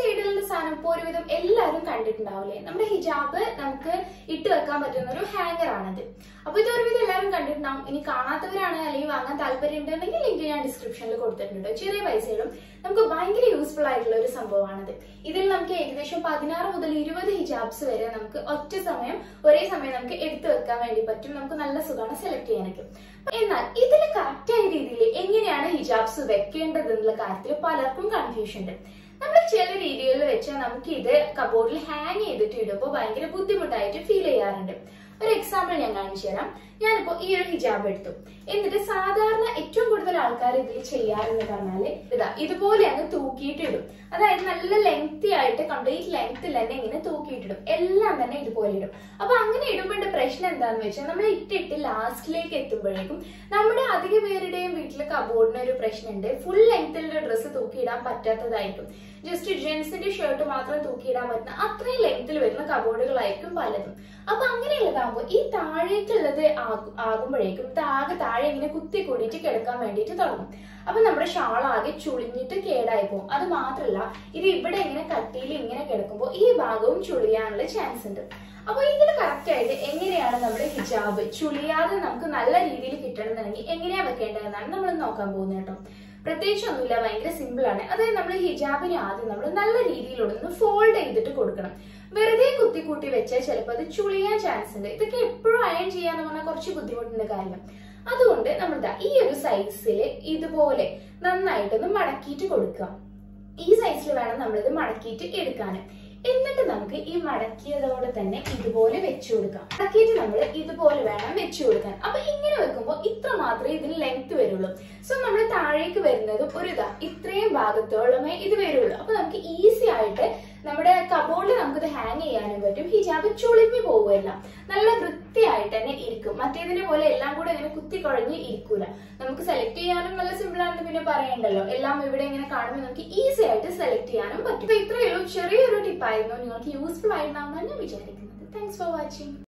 സൈഡിലുള്ള സാധനം ഇപ്പോൾ ഒരുവിധം എല്ലാവരും കണ്ടിട്ടുണ്ടാവില്ലേ നമ്മുടെ ഹിജാബ് നമുക്ക് ഇട്ട് വെക്കാൻ പറ്റുന്ന ഒരു ഹാങ്ങർ ആണത് അപ്പൊ ഇത് ഒരുവിധം എല്ലാവരും കണ്ടിട്ടുണ്ടാവും ഇനി കാണാത്തവരാണെങ്കിൽ അല്ലെങ്കിൽ വാങ്ങാൻ താല്പര്യം ഉണ്ടെങ്കിൽ ലിങ്ക് ഞാൻ ഡിസ്ക്രിപ്ഷനിൽ കൊടുത്തിട്ടുണ്ട് ചെറിയ പൈസയിലും നമുക്ക് ഭയങ്കര യൂസ്ഫുൾ ആയിട്ടുള്ള ഒരു സംഭവമാണത് ഇതിൽ നമുക്ക് ഏകദേശം പതിനാറ് മുതൽ ഇരുപത് ഹിജാബ്സ് വരെ നമുക്ക് ഒറ്റ സമയം ഒരേ സമയം നമുക്ക് എടുത്തു വെക്കാൻ വേണ്ടി പറ്റും നമുക്ക് നല്ല സുഖമാണ് സെലക്ട് ചെയ്യാനൊക്കെ എന്നാൽ ഇതിൽ കറക്റ്റായ രീതിയിൽ എങ്ങനെയാണ് ഹിജാബ്സ് വെക്കേണ്ടത് എന്നുള്ള കാര്യത്തിൽ പലർക്കും കൺഫ്യൂഷൻ ഉണ്ട് നമ്മൾ ചില രീതികളിൽ വെച്ച് നമുക്ക് ഇത് കബോർഡിൽ ഹാങ് ചെയ്തിട്ട് ഇടുമ്പോൾ ഭയങ്കര ബുദ്ധിമുട്ടായിട്ട് ഫീൽ ചെയ്യാറുണ്ട് ഒരു എക്സാമ്പിൾ ഞാൻ കാണിച്ചു തരാം ഞാനിപ്പോ ഈ ഒരു ഹിജാബ് എടുത്തു എന്നിട്ട് സാധാരണ ഏറ്റവും കൂടുതൽ ആൾക്കാർ ഇതിൽ ചെയ്യാറെന്ന് പറഞ്ഞാല് ഇതാ ഇതുപോലെ അങ്ങ് തൂക്കിയിട്ട് ഇടും അതായത് നല്ല ലെങ്തി ആയിട്ട് കംപ്ലീറ്റ് ലെങ്ത്തിൽ തന്നെ ഇങ്ങനെ തൂക്കിയിട്ടിടും എല്ലാം തന്നെ ഇതുപോലെ ഇടും അപ്പൊ അങ്ങനെ ഇടുമ്പോഴത്തെ പ്രശ്നം എന്താന്ന് വെച്ചാൽ നമ്മൾ ഇട്ടിട്ട് ലാസ്റ്റിലേക്ക് എത്തുമ്പോഴേക്കും നമ്മുടെ അധിക പേരുടെയും വീട്ടിലെ കബോർഡിന് ഒരു പ്രശ്നമുണ്ട് ഫുൾ ലെങ്ത്തിലുള്ള ഡ്രസ്സ് തൂക്കിയിടാൻ പറ്റാത്തതായിരിക്കും ജസ്റ്റ് ജെൻസിന്റെ ഷർട്ട് മാത്രം തൂക്കിയിടാൻ പറ്റുന്ന അത്രയും ലെങ്ത്തിൽ വരുന്ന കബോർഡുകളായിരിക്കും പലതും അപ്പൊ അങ്ങനെയുള്ളതാകുമ്പോൾ ഈ താഴേക്കുള്ളത് ആകു- ആകുമ്പോഴേക്കും ഇത് ആകെ താഴെ ഇങ്ങനെ കുത്തി കൂടിയിട്ട് കിടക്കാൻ വേണ്ടിയിട്ട് തുടങ്ങും അപ്പൊ നമ്മുടെ ഷാൾ ആകെ ചുളിഞ്ഞിട്ട് കേടായി പോകും അത് മാത്രല്ല ഇത് ഇവിടെ ഇങ്ങനെ കട്ടിയിൽ ഇങ്ങനെ കിടക്കുമ്പോൾ ഈ ഭാഗവും ചുളിയാനുള്ള ചാൻസ് ഉണ്ട് അപ്പൊ ഇതിൽ കറക്റ്റ് ആയിട്ട് എങ്ങനെയാണ് നമ്മുടെ ഹിജാബ് ചുളിയാതെ നമുക്ക് നല്ല രീതിയിൽ കിട്ടണമെന്നുണ്ടെങ്കിൽ എങ്ങനെയാ വെക്കേണ്ടതെന്നാണ് നമ്മൾ നോക്കാൻ പോകുന്നത് കേട്ടോ പ്രത്യേകിച്ച് ഒന്നുമില്ല ഭയങ്കര സിമ്പിൾ ആണ് അതായത് നമ്മൾ ഹിജാബിനെ ആദ്യം നമ്മൾ നല്ല രീതിയിലൊന്ന് ഫോൾഡ് ചെയ്തിട്ട് കൊടുക്കണം വെറുതെ കുത്തി കൂട്ടി വെച്ചാൽ ചിലപ്പോൾ അത് ചുളിയാൻ ചാൻസ് ഉണ്ട് ഇതൊക്കെ എപ്പോഴും അയൺ ചെയ്യാന്ന് പറഞ്ഞാൽ കുറച്ച് ബുദ്ധിമുട്ടുണ്ട് കാര്യം അതുകൊണ്ട് നമ്മൾ ദാ ഈ ഒരു സൈസിൽ ഇതുപോലെ നന്നായിട്ടൊന്ന് മടക്കിയിട്ട് കൊടുക്കുക ഈ സൈസിൽ വേണം നമ്മളിത് മടക്കിയിട്ട് എടുക്കാൻ എന്നിട്ട് നമുക്ക് ഈ മടക്കിയതോടെ തന്നെ ഇതുപോലെ വെച്ചു കൊടുക്കാം മടക്കിയിട്ട് നമ്മൾ ഇതുപോലെ വേണം വെച്ചു കൊടുക്കാൻ അപ്പൊ ഇങ്ങനെ വെക്കുമ്പോൾ ഇത്ര മാത്രമേ ഇതിന് ലെങ്ത് വരുള്ളൂ സോ നമ്മൾ താഴേക്ക് വരുന്നതും ഒരു ഇതാ ഇത്രയും ഭാഗത്തോളമേ ഇത് വരുള്ളൂ അപ്പൊ നമുക്ക് ഈസി ആയിട്ട് നമ്മുടെ കബോർഡിൽ നമുക്കിത് ഹാങ് ചെയ്യാനും പറ്റും ഹിജാബ് ചുളിഞ്ഞു പോവുകയല്ല നല്ല വൃത്തിയായിട്ട് തന്നെ ഇരിക്കും മറ്റേതിനെ പോലെ എല്ലാം കൂടെ ഇങ്ങനെ കുത്തി കുഴഞ്ഞ് ഇരിക്കൂല നമുക്ക് സെലക്ട് ചെയ്യാനും നല്ല സിമ്പിൾ ആണെന്ന് പിന്നെ പറയണ്ടല്ലോ എല്ലാം ഇവിടെ ഇങ്ങനെ കാണുമ്പോൾ നമുക്ക് ഈസി ആയിട്ട് സെലക്ട് ചെയ്യാനും പറ്റും അപ്പൊ ഇത്രയേ ഉള്ളൂ ചെറിയൊരു ടിപ്പായിരുന്നു നിങ്ങൾക്ക് യൂസ്ഫുൾ ആയിട്ടുണ്ടാവുമെന്ന് ഞാൻ വിചാരിക്കുന്നത് താങ്ക്സ് ഫോർ വാച്ചിങ്